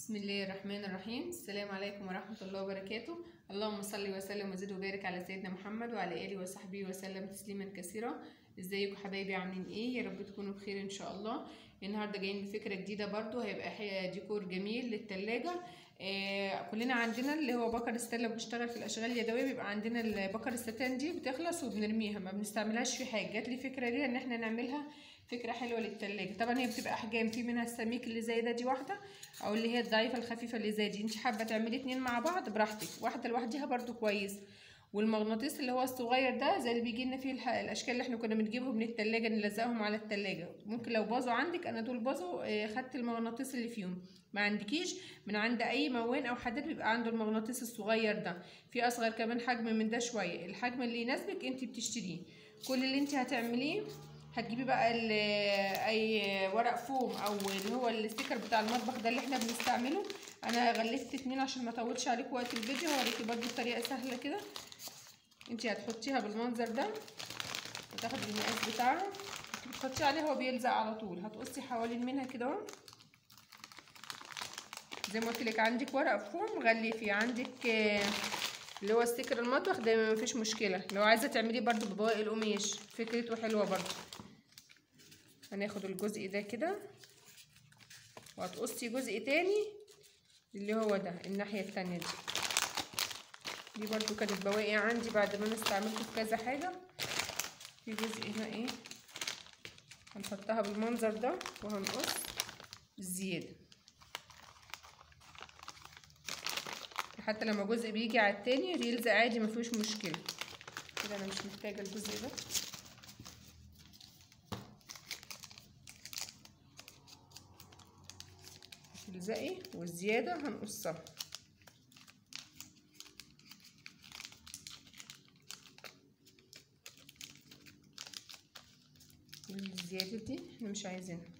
بسم الله الرحمن الرحيم السلام عليكم ورحمة الله وبركاته اللهم صل وسلم وزد وبارك على سيدنا محمد وعلى آله وصحبه وسلم تسليما كثيرا ازيكم حبايبي عاملين ايه يا رب تكونوا بخير ان شاء الله النهارده جايين بفكرة جديدة برضو هيبقى حي- ديكور جميل للتلاجة آه كلنا عندنا اللي هو بكر الستانلي بنشتغل في الاشغال اليدويه بيبقى عندنا البكر الستان دي بتخلص وبنرميها ما بنستعملهاش في حاجه جات لي فكره ليها ان احنا نعملها فكره حلوه للتلاجة طبعا هي بتبقى احجام في منها السميك اللي زي ده دي واحده او اللي هي الضعيفه الخفيفه اللي زي دي انت حابه تعملي اتنين مع بعض براحتك واحده لوحدها برضو كويس والمغناطيس اللي هو الصغير ده زي اللي بيجي لنا فيه الح- الاشكال اللي احنا كنا بنجيبهم من التلاجة نلزقهم على التلاجة ممكن لو باظوا عندك انا دول باظوا آه، خدت المغناطيس اللي فيهم ما عندكيش من عند اي موان او حداد بيبقى عنده المغناطيس الصغير ده في اصغر كمان حجم من ده شويه الحجم اللي يناسبك انت بتشتريه كل اللي انت هتعمليه هتجيبي بقى ال- اي ورق فوم او اللي هو الستيكر بتاع المطبخ ده اللي احنا بنستعمله انا غلفت اتنين عشان ما اطولش عليكم وقت الفيديو هوريكي برضه بطريقه سهله كده انت هتحطيها بالمنظر ده وتاخدي المقاس بتاعها بتحطيه عليه هو بيلزق على طول هتقصي حوالين منها كده اهو زي ما قلت لك عندك ورق فوم غلفي عندك آه، اللي هو ستيكر المطبخ ده مفيش مشكله لو عايزه تعمليه برضو ببواقي القماش فكرته حلوه برضو هناخد الجزء ده كده وهتقصي جزء تاني اللي هو ده الناحيه التانية دي دي برضو كانت بواقي عندي بعد ما انا استعملته في كذا حاجه في جزء هنا ايه هنحطها بالمنظر ده وهنقص الزياده حتى لما جزء بيجي على التاني يلزق عادي مفيش مشكله كده انا مش محتاجه الجزء ده تلزقي والزياده هنقصها الزياده دي احنا مش عايزينها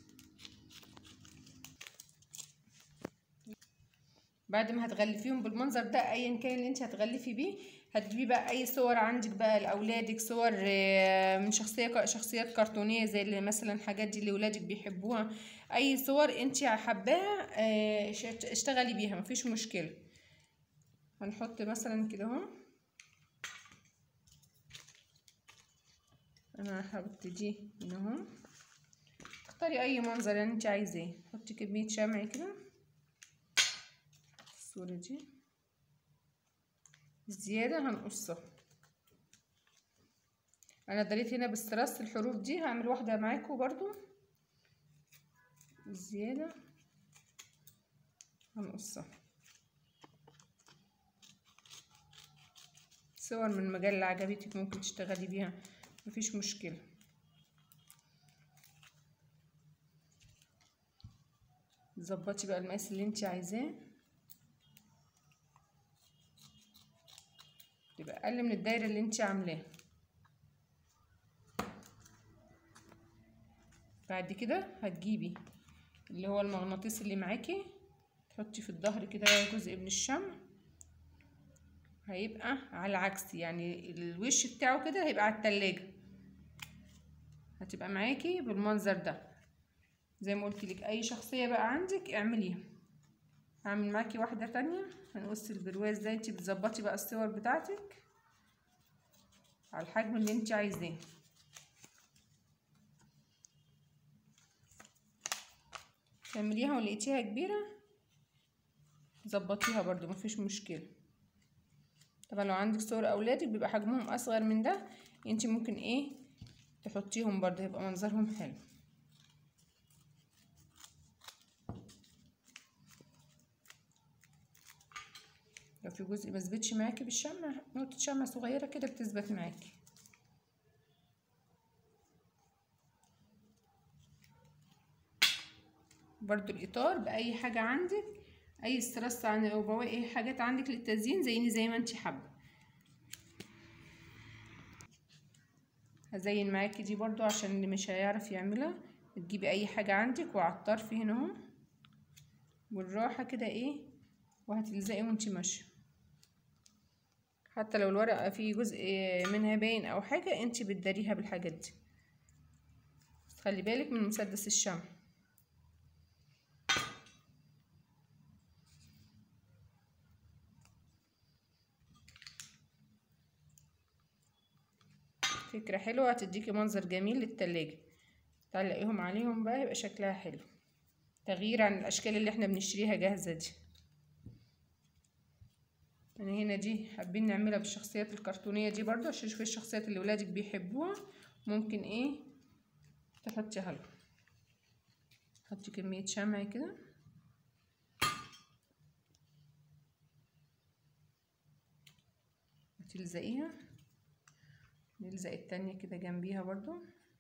بعد ما هتغلفيهم بالمنظر ده ايا كان اللي انت هتغلفي بيه هتجيبي بقى اي صور عندك بقى لاولادك صور آه، من شخصيه شخصيات كرتونيه زي اللي مثلا الحاجات دي اللي ولادك بيحبوها اي صور انت حباها آه، ش- اشتغلي بيها مفيش مشكله هنحط مثلا كده اهو انا هحط دي هنا اهو اختاري اي منظر يعني انت عايزاه حطي كميه شمع كده الصورة دي الزيادة هنقصها انا دريت هنا باستراس الحروف دي هعمل واحدة معاكم برضو الزيادة هنقصها صور من مجلة عجبتك ممكن تشتغلي بيها مفيش مشكلة تظبطي بقى المقاس اللي انت عايزاه يبقى اقل من الدايره اللي انت عاملاها بعد كده هتجيبي اللي هو المغناطيس اللي معاكي تحطي في الظهر كده جزء من الشمع هيبقى على العكس يعني الوش بتاعه كده هيبقى على التلاجة هتبقى معاكي بالمنظر ده زي ما قلت لك اي شخصيه بقى عندك اعمليها هعمل معاكي واحده تانية هنقص البرواز ده انت بتظبطي بقى الصور بتاعتك على الحجم اللي انت عايزاه تعمليها ولقيتيها كبيره ظبطيها برضو مفيش مشكله طبعا لو عندك صور اولادك بيبقى حجمهم اصغر من ده انت ممكن ايه تحطيهم برضو هيبقى منظرهم حلو لو في جزء مثبتش معاكي بالشمع نقطة شمع صغيرة كده بتثبت معاكي برضو الإطار بأي حاجة عندك أي استرس عن أو بواقي حاجات عندك للتزيين زيني زي ما انتي حابة هزين معاكي دي برضو عشان اللي مش هيعرف يعملها تجيبي أي حاجة عندك وعلى الطرف هنا اهو بالراحة كده ايه وهتلزقي وانتي ماشية حتى لو الورقة فيه جزء منها باين او حاجة انتي بتداريها بالحاجات دي بس خلي بالك من مسدس الشمع فكرة حلوة هتديكي منظر جميل للتلاجة تعلقيهم عليهم بقى يبقى شكلها حلو تغيير عن الاشكال اللي احنا بنشتريها جاهزة دي يعني هنا دي حابين نعملها بالشخصيات الكرتونية دي برضو عشان شوفي الشخصيات اللي ولادك بيحبوها ممكن ايه تحطيها لهم حطي كمية شمع كده وتلزقيها نلزق التانية كده جنبيها برضو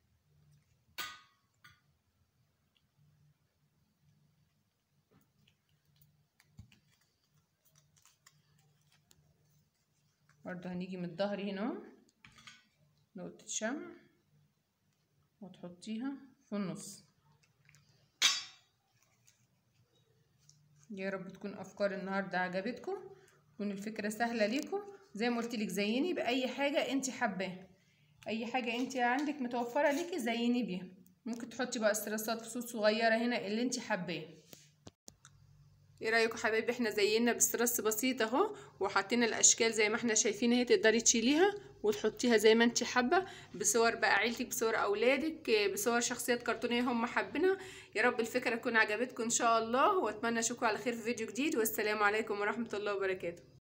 برضو هنيجي من الظهر هنا نقطة شمع وتحطيها في النص يا رب تكون افكار النهارده عجبتكم تكون الفكره سهله ليكم زي ما قلت لك زيني باي حاجه انت حباها اي حاجه انت عندك متوفره ليكي زيني بيها ممكن تحطي بقى استرسات فصوص صغيره هنا اللي انت حباه ايه رايكم حبايبي احنا زينا باسترس بسيط اهو وحاطين الاشكال زي ما احنا شايفين اهي تقدري تشيليها وتحطيها زي ما انت حابه بصور بقى عيلتك بصور اولادك بصور شخصيات كرتونيه هم حابينها يا رب الفكره تكون عجبتكم ان شاء الله واتمنى اشوفكم على خير في فيديو جديد والسلام عليكم ورحمه الله وبركاته